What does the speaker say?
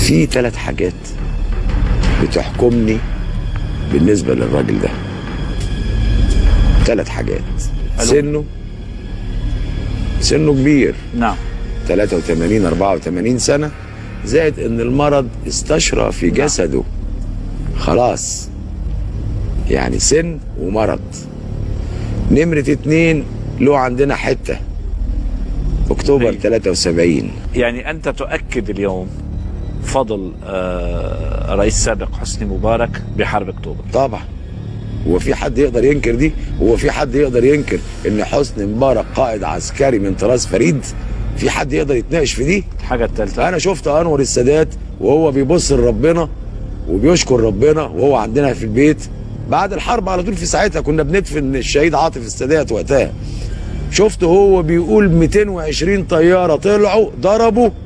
في ثلاث حاجات بتحكمني بالنسبة للراجل ده ثلاث حاجات ألو. سنه سنه كبير نعم 83 84 سنة زائد ان المرض استشرى في جسده خلاص يعني سن ومرض نمرة اتنين له عندنا حتة اكتوبر أي. 73 يعني أنت تؤكد اليوم فضل آه، رئيس السابق حسني مبارك بحرب أكتوبر طبعا هو في حد يقدر ينكر دي هو في حد يقدر ينكر ان حسني مبارك قائد عسكري من طراز فريد في حد يقدر يتناقش في دي الحاجة الثالثة انا شفت انور السادات وهو بيبص لربنا وبيشكر ربنا وهو عندنا في البيت بعد الحرب على طول في ساعتها كنا بندفن الشهيد عاطف السادات وقتها شفت هو بيقول 220 طياره طلعوا ضربوا